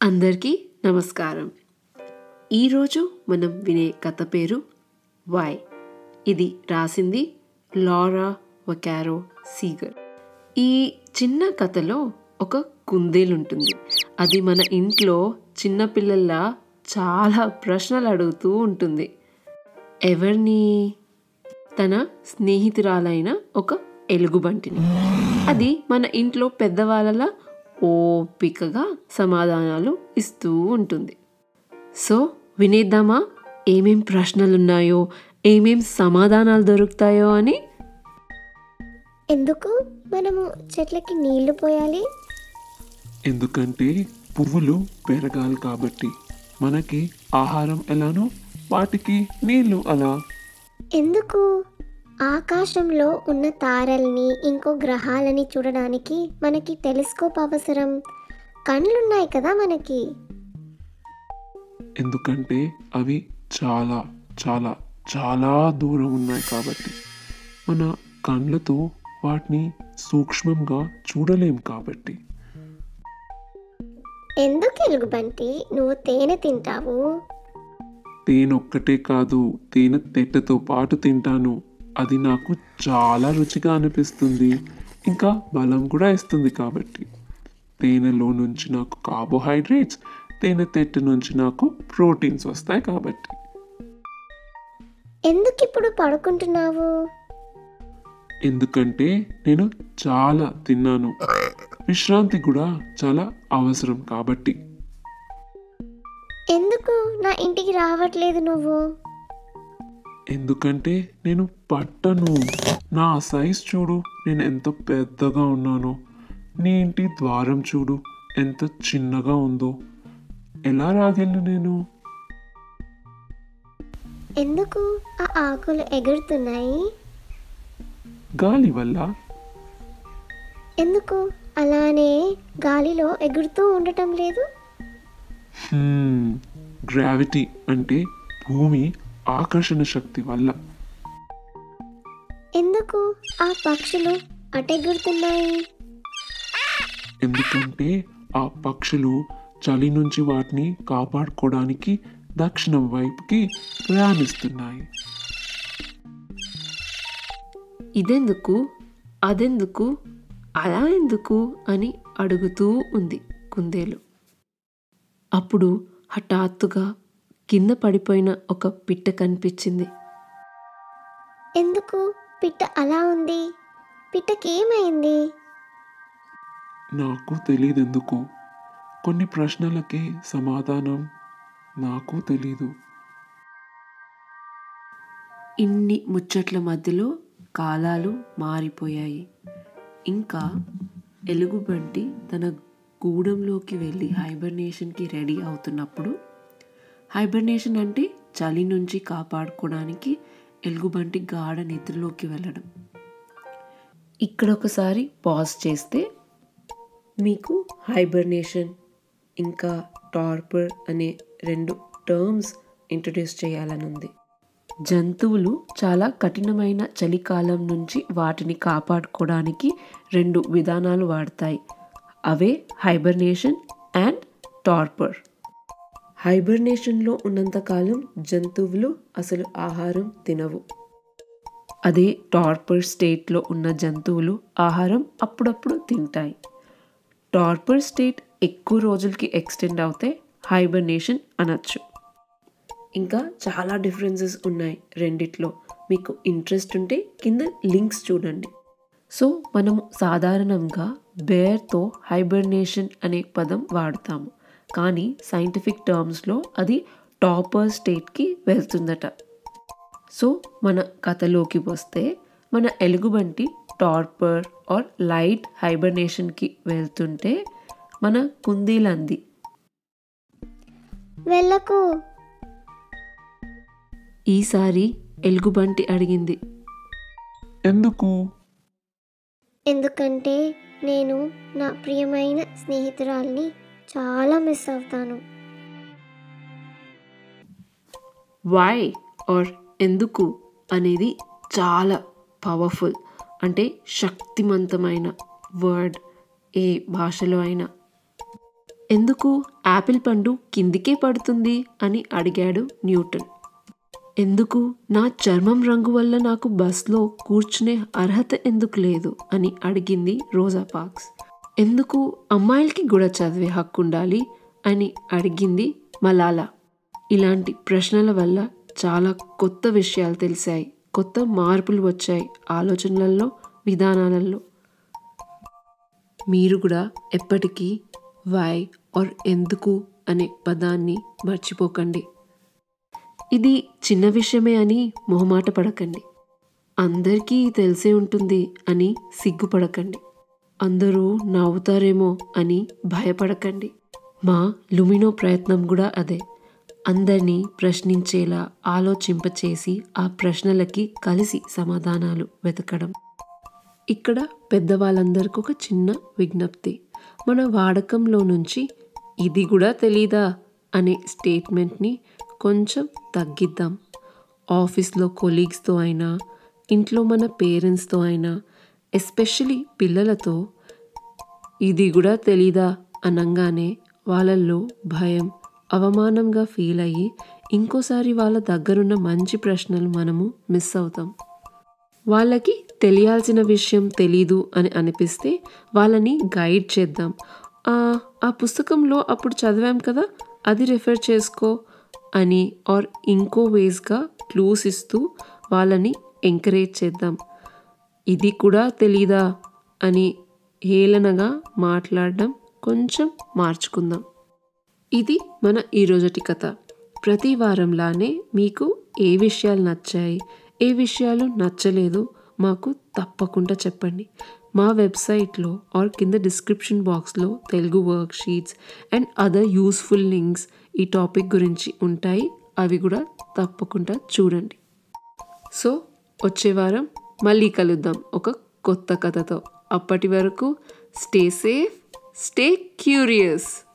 అందరికీ నమస్కారం ఈరోజు మనం వినే కథ పేరు వై ఇది రాసింది లారా వకారో సీగర్ ఈ చిన్న కథలో ఒక కుందేలుంటుంది అది మన ఇంట్లో చిన్నపిల్లల్లా చాలా ప్రశ్నలు అడుగుతూ ఉంటుంది ఎవరిని తన స్నేహితురాలైన ఒక ఎలుగుబంటిని అది మన ఇంట్లో పెద్దవాళ్ళలా ఓపికగా సమాధానాలు ఇస్తూ ఉంటుంది సో వినేద్దామా ఏమేం ప్రశ్నలున్నాయో ఏమేం సమాధానాలు దొరుకుతాయో అని ఎందుకు మనము చెట్లకి నీళ్లు పోయాలి ఎందుకంటే పువ్వులు పెరగాలి కాబట్టి మనకి ఆహారం ఎలానో వాటికి నీళ్లు అలా ఎందుకు ఆకాశంలో ఉన్న తారల్ని ఇంకో గ్రహాలని చూడడానికి మనకి టెలిస్కోప్ అవసరం కళ్ళున్నాయి కదా మనకి ఎందుకంటే అవి చాలా చాలా చాలా దూరం ఉన్నాయి కాబట్టి మన కళ్ళతో వాటిని సూక్ష్మంగా చూడలేం కాబట్టి ఎందుకు ఎలుగుబంటి నువ్వు తేనె తింటావు తేనె ఒక్కటే కాదు తేనె తెట్టతో పాటు తింటాను అది నాకు చాలా రుచిగా అనిపిస్తుంది ఇంకా బలం కూడా ఇస్తుంది కాబట్టి తేనెలో నుంచి నాకు కార్బోహైడ్రేట్స్ తేనె తెట్టు నుంచి నాకు ప్రోటీన్స్ వస్తాయి కాబట్టి ఎందుకు ఇప్పుడు పడుకుంటున్నావు ఎందుకంటే నేను చాలా తిన్నాను విశ్రాంతి కూడా చాలా అవసరం కాబట్టి ఎందుకు నా ఇంటికి రావట్లేదు నువ్వు ఎందుకంటే నేను పట్టను నా సైజ్ చూడు నేను ఎంత పెద్దగా ఉన్నానో నీ ఇంటి ద్వారం చూడు ఎంత చిన్నగా ఉందో ఎలా రాగలను నేను ఎందుకు ఆ ఆకులు ఎగురుతున్నాయి గాలి వల్ల ఎందుకు అలానే గాలిలో ఎగురుతూ ఉండటం లేదు గ్రావిటీ అంటే భూమి ఆకర్షణ శక్తి వల్ల ఎందుకు ఆ పక్షులు అటెగురుతున్నాయి ఎందుకంటే ఆ పక్షులు చలి నుంచి వాటిని కాపాడుకోవడానికి దక్షిణం వైపుకి ప్రయాణిస్తున్నాయి ఇదెందుకు అదెందుకు అలా ఎందుకు అని అడుగుతూ ఉంది కుందేలు అప్పుడు హఠాత్తుగా కింద పడిపోయిన ఒక పిట్ట కనిపించింది ఎందుకు పిట్ట అలా ఉంది పిట్టకేమైంది నాకు తెలియదు ఎందుకు కొన్ని ప్రశ్నలకి సమాధానం నాకు తెలీదు ఇన్ని ముచ్చట్ల మధ్యలో కాలాలు మారిపోయాయి ఇంకా ఎలుగుబంటి తన గూడెంలోకి వెళ్ళి హైబర్నేషన్కి రెడీ అవుతున్నప్పుడు హైబర్నేషన్ అంటే చలి నుంచి కాపాడుకోవడానికి ఎలుగుబంటి గాఢ నిద్రలోకి వెళ్ళడం ఇక్కడ ఒకసారి పాజ్ చేస్తే మీకు హైబర్నేషన్ ఇంకా టార్పర్ అనే రెండు టర్మ్స్ ఇంట్రడ్యూస్ చేయాలని ఉంది జంతువులు చాలా కఠినమైన చలికాలం నుంచి వాటిని కాపాడుకోవడానికి రెండు విధానాలు వాడతాయి అవే హైబర్నేషన్ అండ్ టార్పర్ హైబర్నేషన్లో ఉన్నంతకాలం జంతువులు అసలు ఆహారం తినవు అదే టార్పర్ స్టేట్లో ఉన్న జంతువులు ఆహారం అప్పుడప్పుడు తింటాయి టార్పర్ స్టేట్ ఎక్కువ రోజులకి ఎక్స్టెండ్ అవుతే హైబర్నేషన్ అనొచ్చు ఇంకా చాలా డిఫరెన్సెస్ ఉన్నాయి రెండిట్లో మీకు ఇంట్రెస్ట్ ఉంటే కింద లింక్స్ చూడండి సో మనము సాధారణంగా బేర్తో హైబర్నేషన్ అనే పదం వాడతాము కానీ సైంటిఫిక్ టర్మ్స్లో అది టాపర్ స్టేట్కి వెళ్తుందట సో మన కథలోకి వస్తే మన ఎలుగుబంటి టార్పర్ ఆర్ లైట్ హైబర్నేషన్కి వెళ్తుంటే మన కుందేలంది వెళ్ళకు ఈసారి ఎలుగుబంటి అడిగింది ఎందుకు ఎందుకంటే నేను నా ప్రియమైన స్నేహితురాల్ని చాలా మిస్ అవుతాను వై ఆర్ ఎందుకు అనేది చాలా పవర్ఫుల్ అంటే శక్తివంతమైన వర్డ్ ఏ భాషలో అయినా ఎందుకు యాపిల్ పండు కిందికే పడుతుంది అని అడిగాడు న్యూటన్ ఎందుకు నా చర్మం రంగు వల్ల నాకు బస్లో కూర్చునే అర్హత ఎందుకు లేదు అని అడిగింది రోజా పార్క్స్ ఎందుకు అమ్మాయిలకి కూడా చదివే హక్కు ఉండాలి అని అడిగింది మలాలా ఇలాంటి ప్రశ్నల వల్ల చాలా కొత్త విషయాలు తెలిసాయి కొత్త మార్పులు వచ్చాయి ఆలోచనలలో విధానాలలో మీరు కూడా ఎప్పటికీ వై ఆర్ ఎందుకు అనే పదాన్ని మర్చిపోకండి ఇది చిన్న విషయమే అని మొహమాట పడకండి అందరికీ తెలిసే ఉంటుంది అని సిగ్గుపడకండి అందరూ నవ్వుతారేమో అని భయపడకండి మా లుమినో ప్రయత్నం కూడా అదే అందరినీ ప్రశ్నించేలా ఆలోచింపచేసి ఆ ప్రశ్నలకి కలిసి సమాధానాలు వెతకడం ఇక్కడ పెద్దవాళ్ళందరికీ ఒక చిన్న విజ్ఞప్తి మన వాడకంలో నుంచి ఇది కూడా తెలీదా అనే స్టేట్మెంట్ని కొంచెం తగ్గిద్దాం ఆఫీస్లో కొలీగ్స్తో అయినా ఇంట్లో మన పేరెంట్స్తో అయినా ఎస్పెషలీ పిల్లలతో ఇది కూడా తెలీదా అనంగానే వాళ్ళల్లో భయం అవమానంగా ఫీల్ అయ్యి ఇంకోసారి వాళ్ళ దగ్గరున్న మంచి ప్రశ్నలు మనము మిస్ అవుతాం వాళ్ళకి తెలియాల్సిన విషయం తెలీదు అని అనిపిస్తే వాళ్ళని గైడ్ చేద్దాం "ఆ, ఆ పుస్తకంలో అప్పుడు చదివాం కదా అది రిఫర్ చేసుకో అని ఆర్ ఇంకో వేస్గా క్లూస్ ఇస్తూ వాళ్ళని ఎంకరేజ్ చేద్దాం ఇది కూడా తెలీదా అని హేళనగా మాట్లాడడం కొంచెం మార్చుకుందాం ఇది మన ఈరోజటి కథ ప్రతి వారంలానే మీకు ఏ విషయాలు నచ్చాయి ఏ విషయాలు నచ్చలేదు మాకు తప్పకుండా చెప్పండి మా వెబ్సైట్లో ఆర్ కింద డిస్క్రిప్షన్ బాక్స్లో Telugu work sheets and other useful links ఈ టాపిక్ గురించి ఉంటాయి అవి కూడా తప్పకుండా చూడండి సో వచ్చే వారం మళ్ళీ కలుద్దాం ఒక కొత్త కథతో అప్పటి వరకు స్టే సేఫ్ స్టే క్యూరియస్